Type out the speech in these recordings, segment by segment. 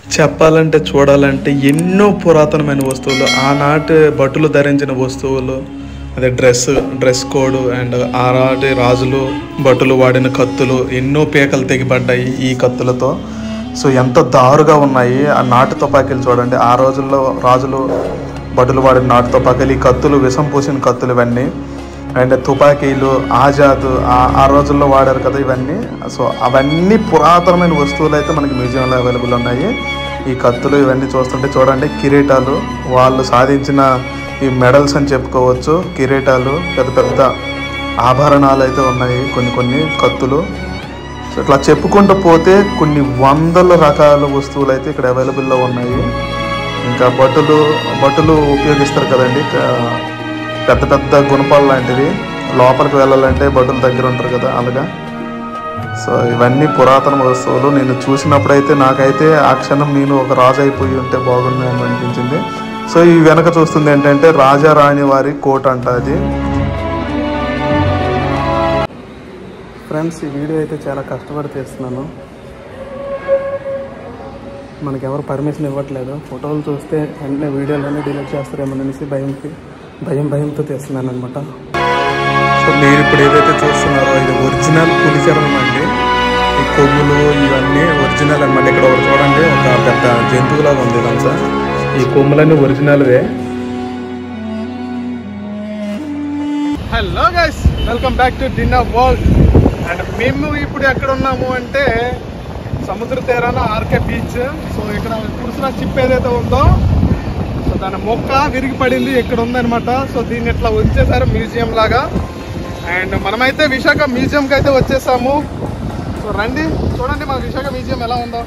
చెప్పాలంటే చూడాలంటే ఎన్నో పురాతనమైన వస్తువులు ఆనాటి భటులు ధరించిన వస్తువులు అదే డ్రెస్ డ్రెస్ కోడ్ అండ్ ఆనాటి రాజులు భటులు వాడిన కత్తులు ఎన్నో పీకలు తెగిపడ్డాయి ఈ కత్తులతో సో ఎంత దారుగా ఉన్నాయి ఆ నాటు తుపాకీలు చూడండి ఆ రోజుల్లో రాజులు భటులు వాడిన నాటు తుపాకీలు ఈ కత్తులు విషం పూసిన కత్తులు ఇవన్నీ అండ్ తుపాకీలు ఆజాద్ ఆ- ఆ రోజుల్లో వాడారు కదా ఇవన్నీ సో అవన్నీ పురాతనమైన వస్తువులు అయితే మనకి మ్యూజియంలో అవైలబుల్ ఉన్నాయి ఈ కత్తులు ఇవన్నీ చూస్తుంటే చూడండి కిరీటాలు వాళ్ళు సాధించిన ఈ మెడల్స్ అని చెప్పుకోవచ్చు కిరీటాలు పెద్ద పెద్ద ఆభరణాలు అయితే ఉన్నాయి కొన్ని కొన్ని కత్తులు సో ఇట్లా చెప్పుకుంటూ పోతే కొన్ని వందల రకాల వస్తువులు అయితే ఇక్కడ అవైలబుల్లో ఉన్నాయి ఇంకా బట్టలు బట్టలు ఉపయోగిస్తారు కదండి క- పెద్ద పెద్ద గుణపాలు లాంటివి లోపలికి వెళ్ళాలంటే బట్టల దగ్గర ఉంటారు కదా అలాగా సో ఇవన్నీ పురాతన వస్తువులు నేను చూసినప్పుడైతే నాకైతే ఆ క్షణం నేను ఒక రాజు అయిపోయి ఉంటే బాగుండేమో అనిపించింది సో ఈ వెనక చూస్తుంది ఏంటంటే రాజా రాణి వారి కోట అంట అది ఫ్రెండ్స్ ఈ వీడియో అయితే చాలా కష్టపడి తీస్తున్నాను మనకి ఎవరు పర్మిషన్ ఇవ్వట్లేదు ఫోటోలు చూస్తే వెంటనే వీడియోలన్నీ డిలీట్ చేస్తారేమో అనేసి భయంకి భయం భయంతో తీస్తున్నాను అనమాట సో మీరు ఇప్పుడు ఏదైతే చూస్తున్నారో ఇది ఒరిజినల్ పులి చర్మం అండి ఈ కొమ్ములు ఇవన్నీ ఒరిజినల్ అన్నమాట ఇక్కడ ఒకటి చూడండి ఒక పెద్ద జంతువులాగా ఉంది ఇదంతా ఈ కొమ్ములన్నీ ఒరిజినల్వే hello guys welcome back to dinner world and మేము ఇప్పుడు ఎక్కడ ఉన్నాము అంటే సముద్ర తీరాన ఆర్కే బీచ్ సో ఇక్కడ కుర్సున చిప్ ఏదైతే ఉందో సో దాని మొక్క విరిగి పడింది ఇక్కడ ఉందన్నమాట సో దీన్ని ఇట్లా ఉంచేసారు మ్యూజియం లాగా అండ్ మనమైతే విశాఖ మ్యూజియంకి అయితే వచ్చేసాము సో రండి చూడండి మన విశాఖ మ్యూజియం ఎలా ఉందో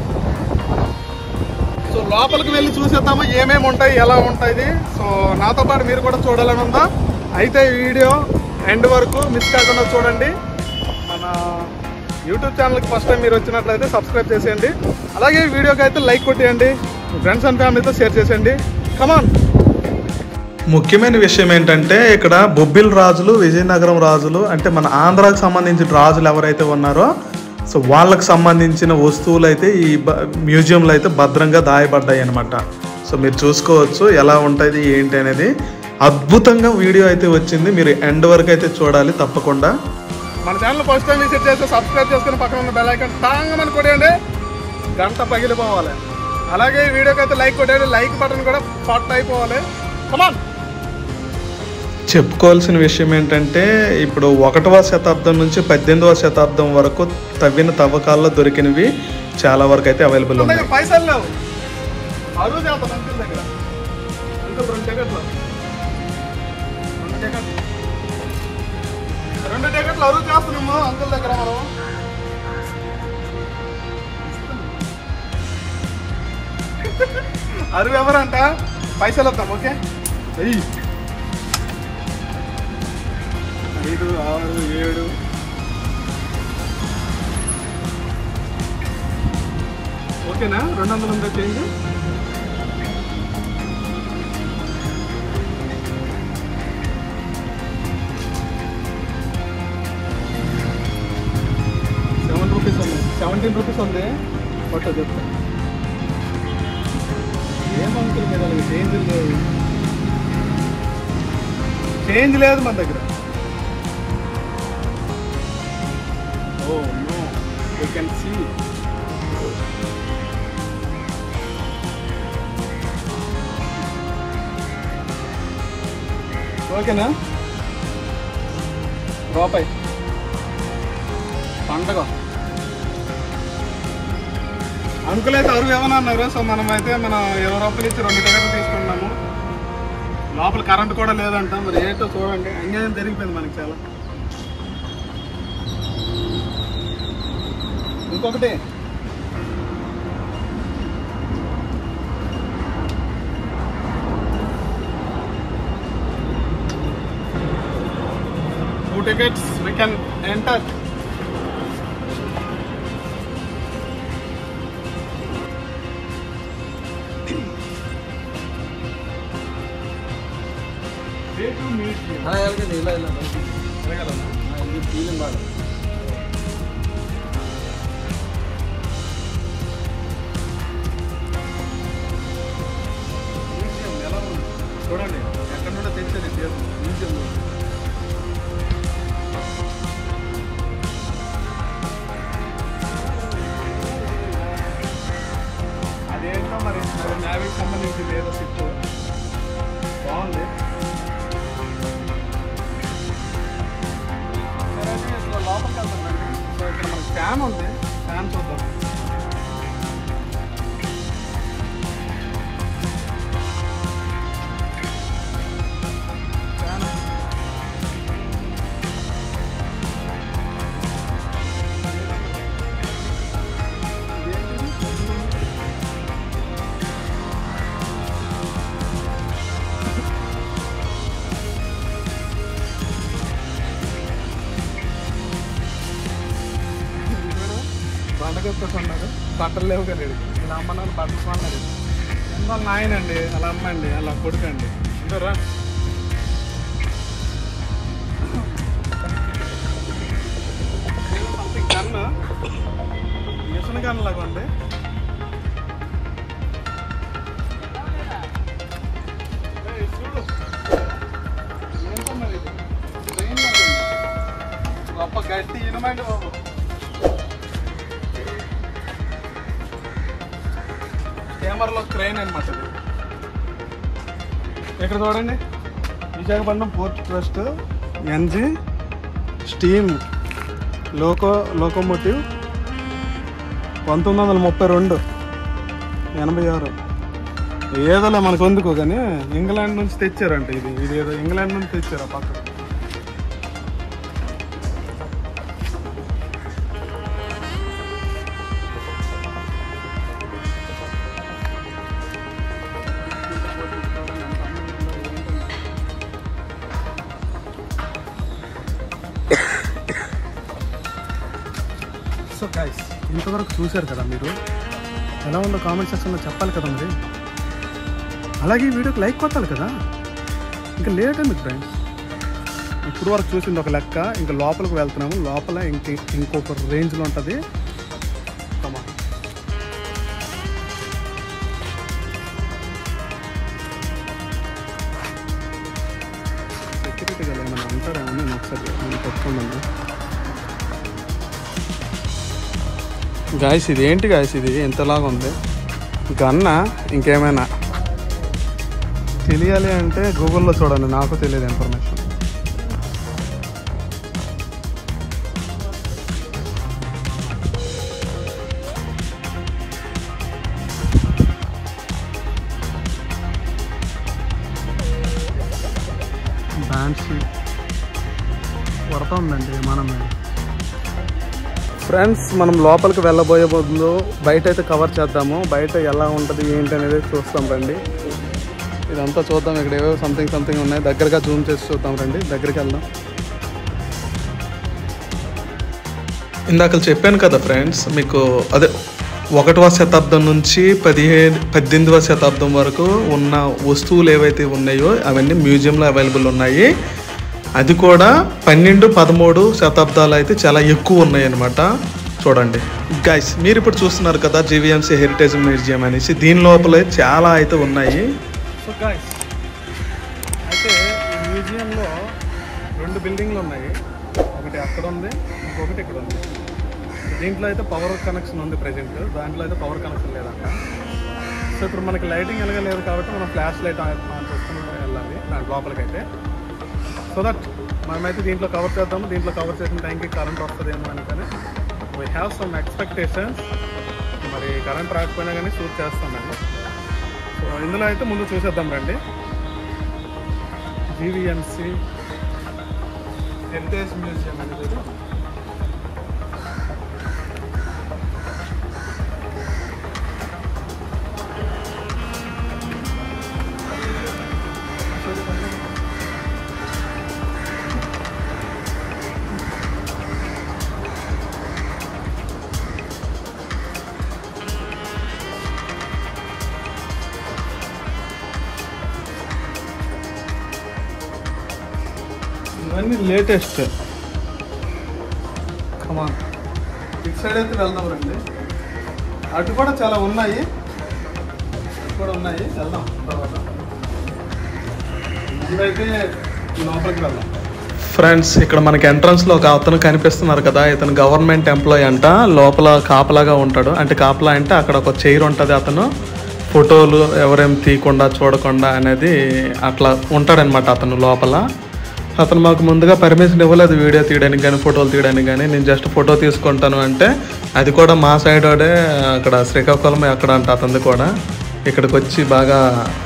సో లోపలికి వెళ్ళి చూసేద్దాము ఏమేమి ఉంటాయి ఎలా ఉంటుంది సో నాతో పాటు మీరు కూడా చూడాలని ఉందా అయితే ఈ వీడియో ఎండ్ వరకు మిస్ కాకుండా చూడండి మన యూట్యూబ్ ఛానల్కి ఫస్ట్ టైం మీరు వచ్చినట్లయితే సబ్స్క్రైబ్ చేసేయండి అలాగే ఈ వీడియోకి అయితే లైక్ కొట్టేయండి మీ ఫ్రెండ్స్ అండ్ ఫ్యామిలీతో షేర్ చేసేయండి కమాన్ ముఖ్యమైన విషయం ఏంటంటే ఇక్కడ బొబ్బిల్ రాజులు విజయనగరం రాజులు అంటే మన ఆంధ్రాకి సంబంధించిన రాజులు ఎవరైతే ఉన్నారో సో వాళ్ళకి సంబంధించిన వస్తువులు అయితే ఈ బ- మ్యూజియంలో అయితే భద్రంగా దాయబడ్డాయి అనమాట సో మీరు చూసుకోవచ్చు ఎలా ఉంటుంది ఏంటి అనేది అద్భుతంగా వీడియో అయితే వచ్చింది మీరు ఎండ్ వరకు అయితే చూడాలి తప్పకుండా మన ఛానల్ ఫస్ట్ టైం విజిట్ చేస్తే సబ్స్క్రైబ్ చేసుకుని పక్కన ఉన్న బెల్ ఐకాన్ టాంగమని కొట్టేయండి గంట పగిలిపోవాలి అలాగే ఈ వీడియోకి అయితే లైక్ కొట్టేయండి లైక్ బటన్ కూడా ఫాట్ అయిపోవాలి కమాన్ చెప్పుకోవాల్సిన విషయం ఏంటంటే ఇప్పుడు ఒకటవ శతాబ్దం నుంచి పద్దెనిమిదవ శతాబ్దం వరకు తవ్విన తవ్వకాల్లో దొరికినవి చాలా వరకు అయితే అవైలబుల్ ఉన్నాయి దగ్గర పైసలు లేవు అరువు చేస్తాం అంకుల్ దగ్గర అంకుల్ రెండు టికెట్లు రెండు టికెట్లు రెండు టికెట్లు అరువు చేస్తున్నాము అంకుల్ దగ్గర మనం అరువు ఎవరంట పైసలు వద్దాం ఓకే వెయ్యి ఐదు ఆరు ఏడు ఓకేనా రెండు వందల ఉందా చేంజ్ సెవెన్ రూపీస్ ఉంది సెవెంటీన్ రూపీస్ ఉంది ఫోటో చెప్తా ఏమనుకులు మీద చేంజ్ లేదు చేంజ్ లేదు మన దగ్గర oh no you can see ఓకేనా రూపాయి పండగ అంకుల్ అయితే అరువు ఏమన్నా అన్నారు సో మనం అయితే మన ఇరవై రూపాయలు ఇచ్చి రెండు టికెట్లు తీసుకున్నాము లోపల కరెంట్ కూడా లేదంట మరి ఏంటో చూడండి అన్యాయం జరిగిపోయింది మనకి చాలా ఇంకొకటి two tickets we can enter museum అదేంటో మరి నేవీకి సంబంధించింది ఏదో షిప్ బాగుంది సరే అయితే ఇప్పుడు లోపలికి వెళ్తామండి సో ఇక్కడ మనకి ఫ్యాన్ ఉంది ఫ్యాన్ చూద్దాం ఫ్యాన్ బండగొప్ప అన్నాడు బట్టలు లేవు కదా ఇలా అమ్మ నాన్న బట్టలు కొన్నాడు వాళ్ళ నాయనండి అలా అమ్మ అండి అలా కొడుకు అండి ఇందరా సంథింగ్ గన్ మిషన్ గన్ లాగా ఉంది ఏయ్, చూడు ఏంటో మరి ఇది? ట్రైన్ లాగా ఉంది. గొప్ప గట్టి ఇనమండి బాబు కెమెరాలో క్రెయిన్ అనమాట ఇది ఇక్కడ చూడండి Visakhapatnam port trust NG steam loco locomotive పంతొమ్మిది వందల ముప్పై రెండు ఎనభై ఆరు ఏదోలే మనకు ఎందుకు కానీ ఇంగ్లాండ్ నుంచి తెచ్చారంట ఇది ఇది ఏదో ఇంగ్లాండ్ నుంచి తెచ్చారు ఆ పక్క సో గైస్ ఇంతవరకు చూశారు కదా మీరు ఎలా ఉందో కామెంట్ సెక్షన్లో చెప్పాలి కదా మరి అలాగే ఈ వీడియోకి లైక్ కొట్టాలి కదా ఇంకా లేట్ ఎందుకు ఫ్రెండ్స్ ఇప్పుడు వరకు చూసింది ఒక లెక్క ఇంకా లోపలికి వెళ్తున్నాము లోపల ఇంక ఇంకొక రేంజ్లో ఉంటుంది Come on. సెక్యూరిటీ కదా ఏమైనా ఉంటారేమో నేను ఒకసారి నేను పెట్టుకోండి గాయస్ ఇది ఏంటి గాయస్ ఇది ఎంతలాగా ఉంది గన్న ఇంకేమైనా తెలియాలి అంటే గూగుల్లో చూడండి నాకు తెలియదు ఇన్ఫర్మేషన్ బ్యాండ్స్ కొడతా ఉందండి విమానం మీద ఫ్రెండ్స్ మనం లోపలికి వెళ్ళబోయే ముందు బయట అయితే కవర్ చేద్దాము బయట ఎలా ఉంటుంది ఏంటి అనేది చూస్తాం రండి ఇదంతా చూద్దాం ఇక్కడ ఏవో సంథింగ్ సంథింగ్ ఉన్నాయి దగ్గరగా జూమ్ చేసి చూద్దాం రండి దగ్గరికి వెళ్దాం ఇందాక చెప్పాను కదా ఫ్రెండ్స్ మీకు అదే ఒకటవ శతాబ్దం నుంచి పదిహేను పద్దెనిమిదవ శతాబ్దం వరకు ఉన్న వస్తువులు ఏవైతే ఉన్నాయో అవన్నీ మ్యూజియంలో అవైలబుల్ ఉన్నాయి అది కూడా పన్నెండు పదమూడు శతాబ్దాలు అయితే చాలా ఎక్కువ ఉన్నాయి అన్నమాట చూడండి గైస్ మీరు ఇప్పుడు చూస్తున్నారు కదా జీవీఎంసీ హెరిటేజ్ మ్యూజియం అనేసి దీని లోపలే చాలా అయితే ఉన్నాయి సో గాయస్ అయితే ఈ మ్యూజియంలో రెండు బిల్డింగ్లు ఉన్నాయి ఒకటి అక్కడ ఉంది ఇంకొకటి ఇక్కడ ఉంది దీంట్లో అయితే పవర్ కనెక్షన్ ఉంది ప్రజెంట్ దాంట్లో అయితే పవర్ కనెక్షన్ లేదంట సో ఇప్పుడు మనకి లైటింగ్ ఎలాగ లేదు కాబట్టి మనం ఫ్లాష్ లైట్ ఆన్ చేసుకుని వెళ్ళాలి దాంట్ లోపలికి అయితే సో దట్ మనమైతే దీంట్లో కవర్ చేద్దాము దీంట్లో కవర్ చేసిన టైంకి కరెంట్ వస్తుందేమో అని కానీ వీ హ్యావ్ సమ్ ఎక్స్పెక్టేషన్స్ మరి కరెంట్ రాకపోయినా కానీ షూట్ చేస్తామండి సో ఇందులో అయితే ముందు చూసేద్దాం రండి జీవీఎంసీ హెరిటేజ్ మ్యూజియం అనేది ఇది. ఇవన్నీ లేటెస్ట్ కమాన్ ఇటు సైడ్ అయితే వెళ్దాం రండి అటు కూడా చాలా ఉన్నాయి ఇటు కూడా ఉన్నాయి వెళ్దాం తర్వాత ఇవైతే లోపలికి వెళ్దాం ఫ్రెండ్స్ ఇక్కడ మనకి ఎంట్రన్స్ లో ఒక అతను కనిపిస్తున్నారు కదా ఇతను గవర్నమెంట్ ఎంప్లాయీ అంట లోపల కాపలాగా ఉంటాడు అంటే కాపలా అంటే అక్కడ ఒక చైర్ ఉంటుంది అతను ఫోటోలు ఎవరేం తీయకుండా చూడకుండా అనేది అట్లా ఉంటాడనమాట అతను లోపల అతను మాకు ముందుగా పర్మిషన్ ఇవ్వలేదు వీడియో తీయడానికి కానీ ఫోటోలు తీయడానికి కానీ నేను జస్ట్ ఫోటో తీసుకుంటాను అంటే అది కూడా మా సైడ్ వాడే అక్కడ శ్రీకాకుళం అక్కడ అంట అతనిది కూడా ఇక్కడికి వచ్చి బాగా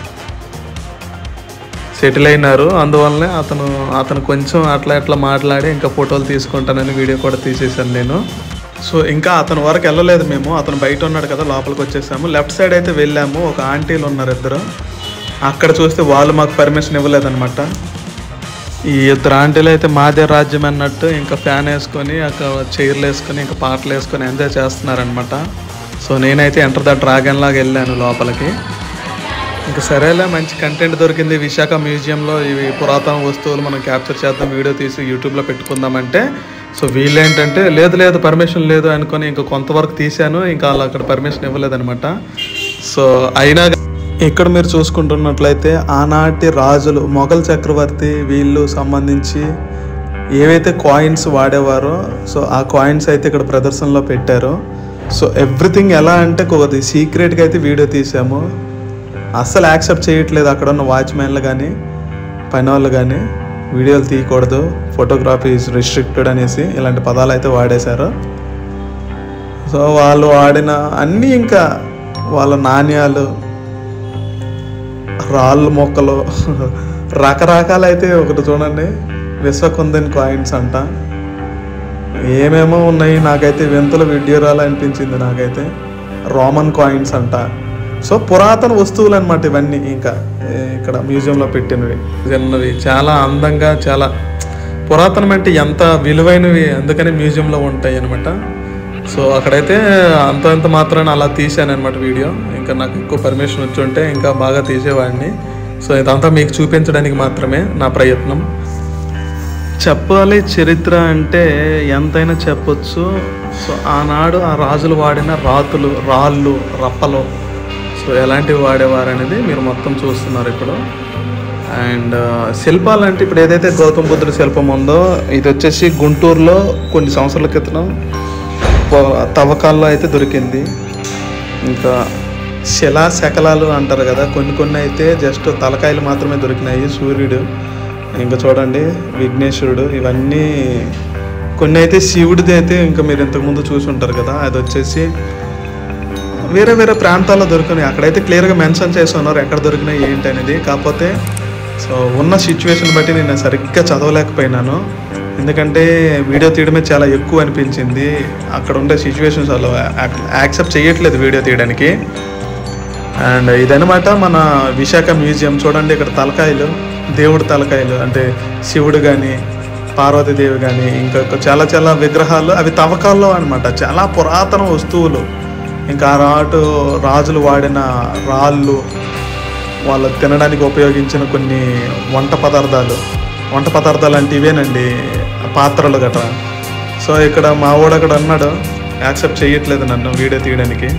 సెటిల్ అయినారు అందువల్లనే అతను అతను కొంచెం అట్లా ఇట్లా మాట్లాడి ఇంకా ఫోటోలు తీసుకుంటానని వీడియో కూడా తీసేసాను నేను సో ఇంకా అతని వరకు వెళ్ళలేదు మేము అతను బయట ఉన్నాడు కదా లోపలికి వచ్చేసాము లెఫ్ట్ సైడ్ అయితే వెళ్ళాము ఒక ఆంటీలు ఉన్నారు ఇద్దరు అక్కడ చూస్తే వాళ్ళు మాకు పర్మిషన్ ఇవ్వలేదన్నమాట ఈ ఇద్దరు ఆంటీలు అయితే మాదే రాజ్యం అన్నట్టు ఇంకా ఫ్యాన్ వేసుకొని అక్కడ చైర్లు వేసుకొని ఇంకా పాటలు వేసుకొని ఎంజాయ్ చేస్తున్నారనమాట సో నేనైతే ఎంటర్ ద డ్రాగన్ లాగా వెళ్ళాను లోపలికి ఇంకా సరేలే మంచి కంటెంట్ దొరికింది విశాఖ మ్యూజియంలో ఇవి పురాతన వస్తువులు మనం క్యాప్చర్ చేద్దాం వీడియో తీసి యూట్యూబ్లో పెట్టుకుందామంటే సో వీళ్ళేంటంటే లేదు లేదు పర్మిషన్ లేదు అనుకొని ఇంకా కొంతవరకు తీశాను ఇంకా వాళ్ళు అక్కడ పర్మిషన్ ఇవ్వలేదనమాట సో అయినా ఇక్కడ మీరు చూసుకుంటున్నట్లయితే ఆనాటి రాజులు మొఘల్ చక్రవర్తి వీళ్ళు సంబంధించి ఏవైతే కాయిన్స్ వాడేవారో సో ఆ కాయిన్స్ అయితే ఇక్కడ ప్రదర్శనలో పెట్టారు సో ఎవ్రీథింగ్ ఎలా అంటే కొద్ది సీక్రెట్గా అయితే వీడియో తీసాము అస్సలు యాక్సెప్ట్ చేయట్లేదు అక్కడ ఉన్న వాచ్మెన్లు కానీ పని వాళ్ళు కానీ వీడియోలు తీయకూడదు ఫోటోగ్రఫీ ఈజ్ రిస్ట్రిక్టెడ్ అనేసి ఇలాంటి పదాలు అయితే వాడేశారు సో వాళ్ళు వాడిన అన్నీ ఇంకా వాళ్ళ నాణ్యాలు రాళ్ళు మొక్కలు రకరకాలైతే ఒకటి చూడండి విశ్వకుందని కాయిన్స్ అంట ఏమేమో ఉన్నాయి నాకైతే వింతలు విడ్యూరాలు అనిపించింది నాకైతే రోమన్ కాయిన్స్ అంట సో పురాతన వస్తువులు అనమాట ఇవన్నీ ఇంకా ఏ, ఇక్కడ మ్యూజియంలో పెట్టినవి చిన్నవి చాలా అందంగా చాలా పురాతనం అంటే ఎంత విలువైనవి అందుకని మ్యూజియంలో ఉంటాయి అనమాట సో అక్కడైతే అంత అంత మాత్రాన అలా తీసాను అనమాట వీడియో ఇంకా నాకు ఎక్కువ పర్మిషన్ వచ్చి ఉంటే ఇంకా బాగా తీసేవాడిని సో ఇదంతా మీకు చూపించడానికి మాత్రమే నా ప్రయత్నం చెప్పాలి చరిత్ర అంటే ఎంతైనా చెప్పొచ్చు సో ఆనాడు ఆ రాజులు వాడిన రాతులు రాళ్ళు రప్పలు సో ఎలాంటివి వాడేవారు అనేది మీరు మొత్తం చూస్తున్నారు ఇప్పుడు అండ్ శిల్పాలు అంటే ఇప్పుడు ఏదైతే గౌతమ బుద్ధుడి శిల్పం ఉందో ఇది వచ్చేసి గుంటూరులో కొన్ని సంవత్సరాల క్రితం ప- తవ్వకాల్లో అయితే దొరికింది ఇంకా శిలా శకలాలు అంటారు కదా కొన్ని కొన్ని అయితే జస్ట్ తలకాయలు మాత్రమే దొరికినాయి సూర్యుడు ఇంకా చూడండి విఘ్నేశ్వరుడు ఇవన్నీ కొన్ని అయితే శివుడిది అయితే ఇంకా మీరు ఇంతకుముందు చూసి ఉంటారు కదా అది వచ్చేసి వేరే వేరే ప్రాంతాల్లో దొరికినాయి అక్కడైతే క్లియర్గా మెన్షన్ చేసి ఉన్నారు ఎక్కడ దొరికినాయి ఏంటి అనేది కాకపోతే సో ఉన్న సిచ్యువేషన్ బట్టి నేను సరిగ్గా చదవలేకపోయినాను ఎందుకంటే వీడియో తీయడమే చాలా ఎక్కువ అనిపించింది అక్కడ ఉండే సిచ్యువేషన్స్ వాళ్ళు యాక్సెప్ట్ చేయట్లేదు వీడియో తీయడానికి అండ్ ఇదనమాట మన విశాఖ మ్యూజియం చూడండి ఇక్కడ తలకాయలు దేవుడి తలకాయలు అంటే శివుడు కానీ పార్వతీదేవి కానీ ఇంకా చాలా చాలా విగ్రహాలు అవి తవ్వకాల్లో అనమాట చాలా పురాతన వస్తువులు ఇంకా ఆ రాటు రాజులు వాడిన రాళ్ళు వాళ్ళు తినడానికి ఉపయోగించిన కొన్ని వంట పదార్థాలు వంట పదార్థాలు అంటే ఇవేనండి పాత్రలు గట్రా సో ఇక్కడ మా వాడు అక్కడ అన్నాడు యాక్సెప్ట్ చేయట్లేదు నన్ను వీడియో తీయడానికి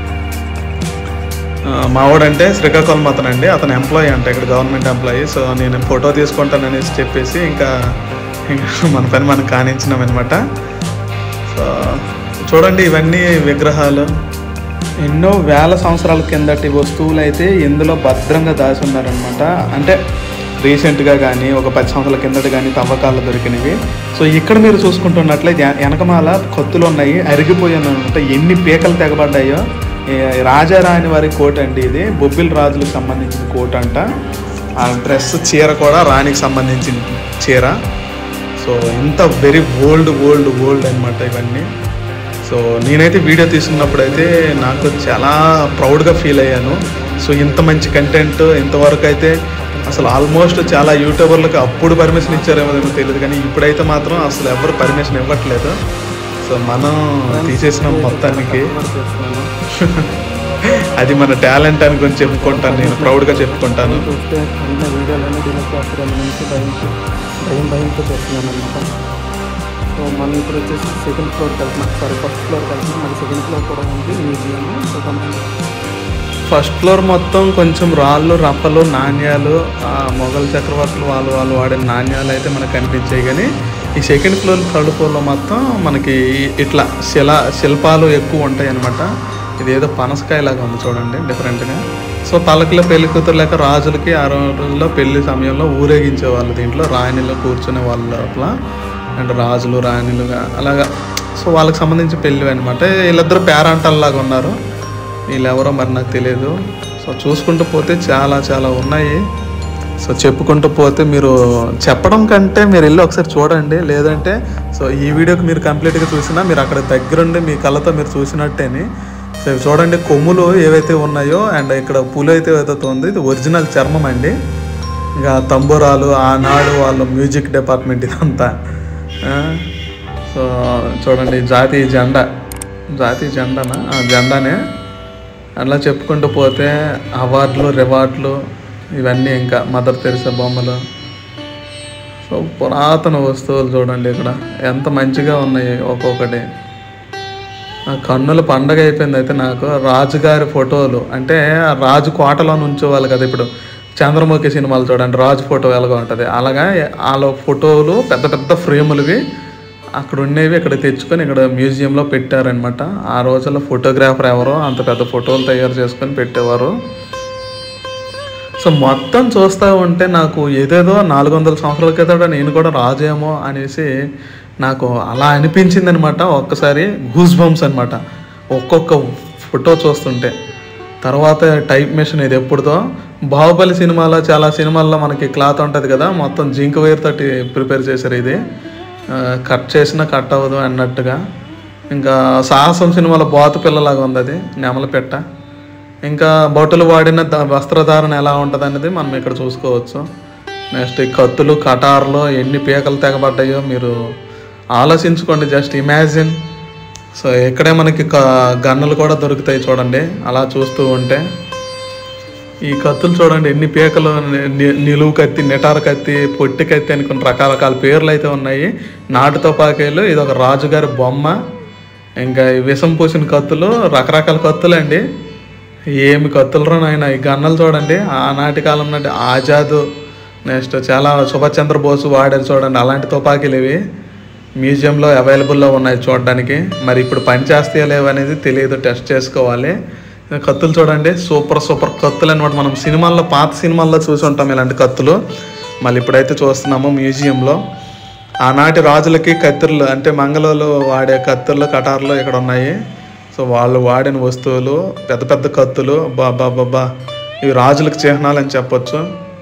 ఆ, మా వాడంటే శ్రీకాకుళం అతను అండి అతను ఎంప్లాయీ అంట ఇక్కడ గవర్నమెంట్ ఎంప్లాయీ సో నేను ఫోటో తీసుకుంటాననేసి చెప్పేసి ఇంకా ఇంకా మన పని మనం కానించినాం అనమాట సో చూడండి ఇవన్నీ విగ్రహాలు ఎన్నో వేల సంవత్సరాల కిందటి వస్తువులు అయితే ఇందులో భద్రంగా దాచి ఉన్నారనమాట అంటే రీసెంట్గా కానీ ఒక పది సంవత్సరాల కిందట కానీ తవ్వకాలు దొరికినవి సో ఇక్కడ మీరు చూసుకుంటున్నట్లయితే వె- వెనకమాల కత్తులు ఉన్నాయి అరిగిపోయి అనమాట ఎన్ని పీకలు తెగబడ్డాయో ఈ రాజారాణి వారి కోట అండి ఇది బొబ్బిల్ రాజులకు సంబంధించిన కోట అంట ఆ డ్రెస్ చీర కూడా రాణికి సంబంధించిన చీర సో ఇంత వెరీ ఓల్డ్ ఓల్డ్ ఓల్డ్ అనమాట ఇవన్నీ సో నేనైతే వీడియో తీసుకున్నప్పుడు అయితే నాకు చాలా ప్రౌడ్గా ఫీల్ అయ్యాను సో ఇంత మంచి కంటెంట్ ఇంతవరకు అయితే అసలు ఆల్మోస్ట్ చాలా యూట్యూబర్లకు అప్పుడు పర్మిషన్ ఇచ్చారేమో ఏమో తెలియదు కానీ ఇప్పుడైతే మాత్రం అసలు ఎవరు పర్మిషన్ ఇవ్వట్లేదు సో మనం తీసేసిన మొత్తానికి అది మన టాలెంట్ అని కొంచెం చెప్పుకుంటాను నేను ప్రౌడ్గా చెప్పుకుంటాను చూస్తే అన్న వీడియోలన్నీ డిలీట్ చేస్తారు నుంచి భయంతో భయం భయంతో చేస్తున్నాను అనమాట సో మనం ఇప్పుడు వచ్చేసి సెకండ్ ఫ్లోర్కి వెళ్తున్నాం సారీ ఫస్ట్ ఫ్లోర్కి వెళ్తున్నాం మరి సెకండ్ ఫ్లోర్ కూడా ఉంది మ్యూజియం సో మనం ఫస్ట్ ఫ్లోర్ మొత్తం కొంచెం రాళ్ళు రప్పలు నాణ్యాలు ఆ మొఘల్ చక్రవర్తులు వాళ్ళు వాళ్ళు వాడిన నాణ్యాలు అయితే మనకు కనిపించాయి కానీ ఈ సెకండ్ ఫ్లోర్ థర్డ్ ఫ్లోర్లో మొత్తం మనకి ఇట్లా శిల శిల్పాలు ఎక్కువ ఉంటాయి అనమాట ఇది ఏదో పనసకాయలాగా ఉంది చూడండి డిఫరెంట్గా సో పలకల పెళ్లి కూతురు లేక రాజులకి ఆ రోజుల్లో పెళ్లి సమయంలో ఊరేగించే వాళ్ళు దీంట్లో రాణిలో కూర్చునే వాళ్ళ లోపల అండ్ రాజులు రాణిలుగా అలాగా సో వాళ్ళకి సంబంధించి పెళ్ళి అనమాట వీళ్ళిద్దరు పేరంటల్లాగా ఉన్నారు వీళ్ళు ఎవరో మరి నాకు తెలియదు సో చూసుకుంటూ పోతే చాలా చాలా ఉన్నాయి సో చెప్పుకుంటూ పోతే మీరు చెప్పడం కంటే మీరు వెళ్ళి ఒకసారి చూడండి లేదంటే సో ఈ వీడియోకి మీరు కంప్లీట్గా చూసినా మీరు అక్కడ దగ్గరుండి మీ కళ్ళతో మీరు చూసినట్టేని సో ఇవి చూడండి కొమ్ములు ఏవైతే ఉన్నాయో అండ్ ఇక్కడ పులి అయితే ఏదైతే ఉంది ఇది ఒరిజినల్ చర్మం అండి ఇంకా తంబూరాలు ఆనాడు వాళ్ళ మ్యూజిక్ డిపార్ట్మెంట్ ఇదంతా ఆ, సో చూడండి జాతీయ జెండా జాతీయ జెండానా ఆ, జెండానే అలా చెప్పుకుంటూ పోతే అవార్డులు రివార్డులు ఇవన్నీ ఇంకా మదర్ తెరిసే బొమ్మలు సో పురాతన వస్తువులు చూడండి ఇక్కడ ఎంత మంచిగా ఉన్నాయి ఒక్కొక్కటి నా కన్నుల పండగ అయిపోయింది అయితే నాకు రాజుగారి ఫోటోలు అంటే ఆ రాజు కోటలో ఉంచేవాళ్ళు కదా ఇప్పుడు చంద్రముఖి సినిమాలు చూడండి రాజు ఫోటో ఎలాగో ఉంటుంది అలాగా వాళ్ళ ఫోటోలు పెద్ద పెద్ద ఫ్రేములవి అక్కడ ఉండేవి ఇక్కడ తెచ్చుకొని ఇక్కడ మ్యూజియంలో పెట్టారనమాట ఆ రోజుల్లో ఫోటోగ్రాఫర్ ఎవరో అంత పెద్ద ఫోటోలు తయారు చేసుకొని పెట్టేవారు సో మొత్తం చూస్తూ ఉంటే నాకు ఏదేదో నాలుగు వందల సంవత్సరాల క్రితం నేను కూడా రాజేమో అనేసి నాకు అలా అనిపించింది అనమాట ఒక్కసారి గూస్ బంప్స్ అనమాట ఒక్కొక్క ఫోటో చూస్తుంటే తర్వాత టైప్ మెషిన్ ఇది ఎప్పుడుదో బాహుబలి సినిమాలో చాలా సినిమాల్లో మనకి క్లాత్ ఉంటుంది కదా మొత్తం జింక్ వైర్ తోటి ప్రిపేర్ చేశారు ఇది ఆ, కట్ చేసినా కట్ అవ్వదు అన్నట్టుగా ఇంకా సాహసం సినిమాలో బాతు పిల్లలాగా ఉంది అది నెమల పెట్ట ఇంకా బొట్టలు వాడిన ద- వస్త్రధారణ ఎలా ఉంటుంది అనేది మనం ఇక్కడ చూసుకోవచ్చు నెక్స్ట్ ఈ కత్తులు కటార్లు ఎన్ని పీకలు తెగబడ్డాయో మీరు ఆలోచించుకోండి జస్ట్ ఇమాజిన్ సో ఇక్కడే మనకి క- గన్నులు కూడా దొరుకుతాయి చూడండి అలా చూస్తూ ఉంటే ఈ కత్తులు చూడండి ఎన్ని పీకలు ని- ని- నిలువు కత్తి నిటారు కత్తి పొట్టి కత్తి అని కొన్ని రకరకాల పేర్లు అయితే ఉన్నాయి నాటు తుపాకీలు ఇది ఒక రాజుగారి బొమ్మ ఇంకా ఈ విషం పూసిన కత్తులు రకరకాల కత్తులు అండి ఏమి కత్తులరా నాయన ఈ గన్నలు చూడండి ఆనాటి కాలం నాటి ఆజాద్ నెక్స్ట్ చాలా సుభాష్ చంద్రబోస్ వాడారు చూడండి అలాంటి తుపాకీలు ఇవి మ్యూజియంలో అవైలబుల్లో ఉన్నాయి చూడడానికి మరి ఇప్పుడు పని చేస్తాయో లేవో అనేది తెలియదు టెస్ట్ చేసుకోవాలి కత్తులు చూడండి సూపర్ సూపర్ కత్తులు అనమాట మనం సినిమాల్లో పాత సినిమాల్లో చూసి ఉంటాం ఇలాంటి కత్తులు మళ్ళీ ఇప్పుడైతే చూస్తున్నాము మ్యూజియంలో ఆనాటి రాజులకి కత్తులు అంటే మంగళలు వాడే కత్తులు కటార్లు ఇక్కడ ఉన్నాయి సో వాళ్ళు వాడిన వస్తువులు పెద్ద పెద్ద కత్తులు బాబా బాబా ఇవి రాజులకు చిహ్నాలు అని చెప్పొచ్చు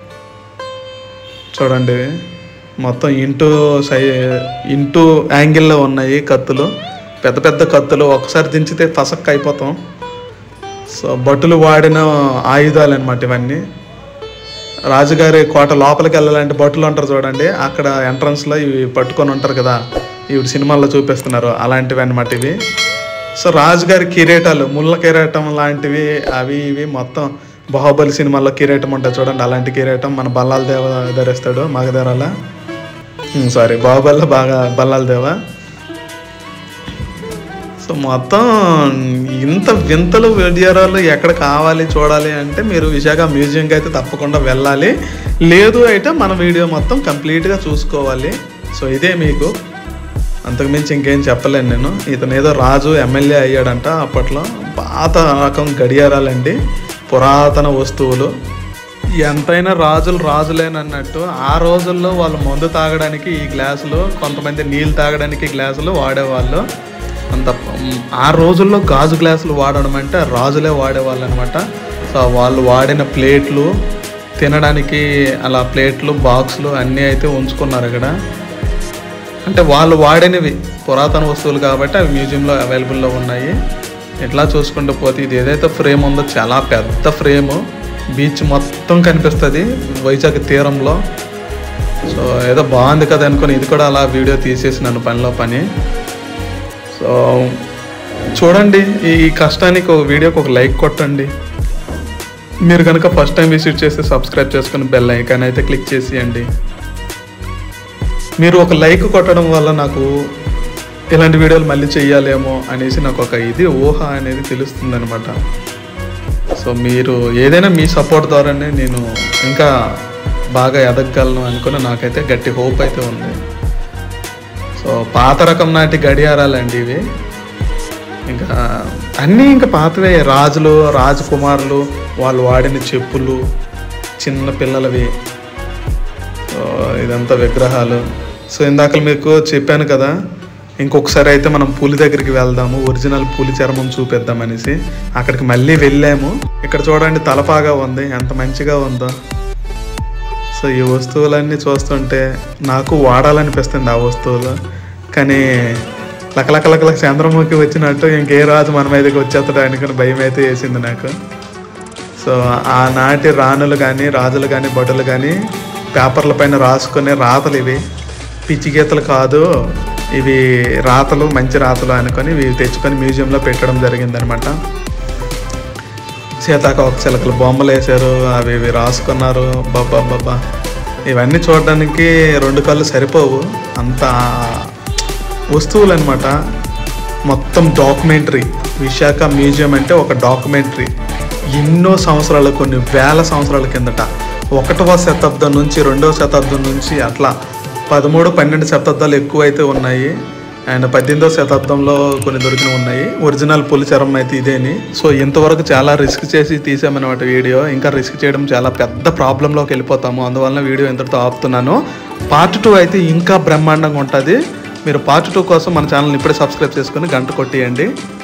చూడండి మొత్తం ఇంటూ సై ఇంటూ యాంగిల్లో ఉన్నాయి కత్తులు పెద్ద పెద్ద కత్తులు ఒకసారి దించితే ఫసక్ అయిపోతాం సో భటులు వాడిన ఆయుధాలు అనమాట ఇవన్నీ రాజుగారి కోట లోపలికి వెళ్ళాలంటే భటులు ఉంటారు చూడండి అక్కడ ఎంట్రన్స్లో ఇవి పట్టుకొని ఉంటారు కదా ఇవి సినిమాల్లో చూపిస్తున్నారు అలాంటివి అనమాట ఇవి సో రాజుగారి కిరీటాలు ముళ్ళ కిరీటం లాంటివి అవి ఇవి మొత్తం బాహుబలి సినిమాల్లో కిరీటం ఉంటుంది చూడండి అలాంటి కిరీటం మన బల్లాల దేవ ధరిస్తాడు మగధరాల సారీ బాహుబలిలో బాగా బల్లాల దేవ సో మొత్తం ఇంత వింతలు విద్యారాలు ఎక్కడ కావాలి చూడాలి అంటే మీరు విశాఖ మ్యూజియంకి అయితే తప్పకుండా వెళ్ళాలి లేదు అయితే మన వీడియో మొత్తం కంప్లీట్గా చూసుకోవాలి సో ఇదే మీకు అంతకుమించి ఇంకేం చెప్పలేను నేను ఇతను ఏదో రాజు ఎమ్మెల్యే అయ్యాడంట అప్పట్లో పాత రకం గడియారాలండి పురాతన వస్తువులు ఎంతైనా రాజులు రాజులేనన్నట్టు ఆ రోజుల్లో వాళ్ళు మందు తాగడానికి ఈ గ్లాసులు కొంతమంది నీళ్ళు తాగడానికి గ్లాసులు వాడేవాళ్ళు అంత మ్, ఆ రోజుల్లో గాజు గ్లాసులు వాడడం అంటే రాజులే వాడేవాళ్ళు అనమాట సో వాళ్ళు వాడిన ప్లేట్లు తినడానికి అలా ప్లేట్లు బాక్సులు అన్నీ అయితే ఉంచుకున్నారు ఇక్కడ అంటే వాళ్ళు వాడినవి పురాతన వస్తువులు కాబట్టి అవి మ్యూజియంలో అవైలబుల్లో ఉన్నాయి ఇట్లా చూసుకుంటూ పోతే ఇది ఏదైతే ఫ్రేమ్ ఉందో చాలా పెద్ద ఫ్రేమ్ బీచ్ మొత్తం కనిపిస్తుంది వైజాగ్ తీరంలో సో ఏదో బాగుంది కదా అనుకుని ఇది కూడా అలా వీడియో తీసేసినాను పనిలో పని సో చూడండి ఈ కష్టానికి ఒక వీడియోకి ఒక లైక్ కొట్టండి మీరు కనుక ఫస్ట్ టైం విజిట్ చేస్తే సబ్స్క్రైబ్ చేసుకుని బెల్ ఐకాన్ అయితే క్లిక్ చేసేయండి మీరు ఒక లైక్ కొట్టడం వల్ల నాకు ఇలాంటి వీడియోలు మళ్ళీ చెయ్యాలేమో అనేసి నాకు ఒక ఇది ఊహ అనేది తెలుస్తుంది అనమాట సో సో మీరు ఏదైనా మీ సపోర్ట్ ద్వారానే నేను ఇంకా బాగా ఎదగగలను అనుకుని నాకైతే గట్టి హోప్ అయితే ఉంది సో పాత రకం నాటి గడియారాలండి ఇవి ఇంకా అన్నీ ఇంకా పాతవే రాజులు రాజకుమారులు వాళ్ళు వాడిన చెప్పులు చిన్న పిల్లలవి సో ఇదంతా విగ్రహాలు సో ఇందాక మీకు చెప్పాను కదా ఇంకొకసారి అయితే మనం పులి దగ్గరికి వెళ్దాము ఒరిజినల్ పులి చర్మం చూపిద్దాం అనేసి అక్కడికి మళ్ళీ వెళ్ళాము ఇక్కడ చూడండి తలపాగా ఉంది ఎంత మంచిగా ఉందో సో ఈ వస్తువులన్నీ చూస్తుంటే నాకు వాడాలనిపిస్తుంది ఆ వస్తువులు కానీ లకలకలకలక చంద్రముఖి వచ్చినట్టు ఇంకే రాజు మన మీదకి వచ్చేస్తాడు అనుకుని భయం అయితే వేసింది నాకు సో ఆనాటి రాణులు కానీ రాజులు కానీ భటులు కానీ పేపర్ల పైన రాసుకునే రాతలు ఇవి పిచ్చి గీతలు కాదు ఇవి రాతలు మంచి రాతలు అనుకొని ఇవి తెచ్చుకొని మ్యూజియంలో పెట్టడం జరిగిందనమాట సీతాకోక చిలకలు బొమ్మలు వేశారు అవి ఇవి రాసుకున్నారు బాబా బాబా ఇవన్నీ చూడడానికి రెండు కళ్ళు సరిపోవు అంత వస్తువులు అనమాట మొత్తం డాక్యుమెంటరీ విశాఖ మ్యూజియం అంటే ఒక డాక్యుమెంటరీ ఎన్నో సంవత్సరాలు కొన్ని వేల సంవత్సరాల కిందట ఒకటవ శతాబ్దం నుంచి రెండవ శతాబ్దం నుంచి అట్లా పదమూడు పన్నెండు శతాబ్దాలు ఎక్కువ అయితే ఉన్నాయి అండ్ పద్దెనిమిదవ శతాబ్దంలో కొన్ని దొరికిన ఉన్నాయి ఒరిజినల్ పులి చర్మం అయితే ఇదేని సో ఇంతవరకు చాలా రిస్క్ చేసి తీసామన్నమాట వీడియో ఇంకా రిస్క్ చేయడం చాలా పెద్ద ప్రాబ్లంలోకి వెళ్ళిపోతాము అందువలన వీడియో ఇంతటితో ఆపుతున్నాను పార్ట్ టూ అయితే ఇంకా బ్రహ్మాండంగా ఉంటుంది మీరు పార్ట్ టూ కోసం మన ఛానల్ని ఇప్పుడే సబ్స్క్రైబ్ చేసుకొని గంట కొట్టేయండి